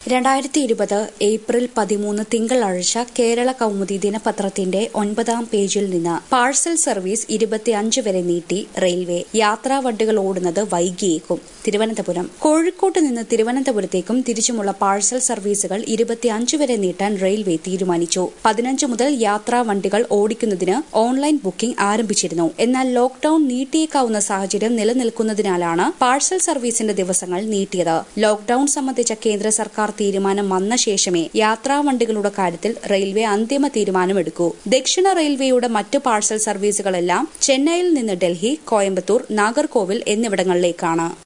രണ്ടായിരത്തി ഇരുപത് ഏപ്രിൽ പതിമൂന്ന് തിങ്കളാഴ്ച കേരള കൗമുദി ദിനപത്രത്തിന്റെ ഒൻപതാം പേജിൽ നിന്ന് പാഴ്സൽ സർവീസ് ഇരുപത്തിയഞ്ച് വരെ നീട്ടി റെയിൽവേ യാത്രാ വണ്ടികൾ ഓടുന്നത് വൈകിയേക്കും തിരുവനന്തപുരം കോഴിക്കോട്ട് നിന്ന് തിരുവനന്തപുരത്തേക്കും തിരിച്ചുമുള്ള പാഴ്സൽ സർവീസുകൾ ഇരുപത്തിയഞ്ച് വരെ നീട്ടാൻ റെയിൽവേ തീരുമാനിച്ചു പതിനഞ്ച് മുതൽ യാത്രാ വണ്ടികൾ ഓടിക്കുന്നതിന് ഓൺലൈൻ ബുക്കിംഗ് ആരംഭിച്ചിരുന്നു എന്നാൽ ലോക്ഡൌൺ നീട്ടിയേക്കാവുന്ന സാഹചര്യം നിലനിൽക്കുന്നതിനാലാണ് പാഴ്സൽ സർവീസിന്റെ ദിവസങ്ങൾ നീട്ടിയത് ലോക്ഡൌൺ സംബന്ധിച്ച കേന്ദ്ര സർക്കാർ തീരുമാനം വന്ന ശേഷമേ യാത്രാ വണ്ടികളുടെ കാര്യത്തിൽ റെയിൽവേ അന്തിമ തീരുമാനമെടുക്കൂ ദക്ഷിണ റെയിൽവേയുടെ മറ്റ് പാഴ്സൽ സർവീസുകളെല്ലാം ചെന്നൈയിൽ നിന്ന് ഡൽഹി കോയമ്പത്തൂർ നാഗർകോവിൽ എന്നിവിടങ്ങളിലേക്കാണ്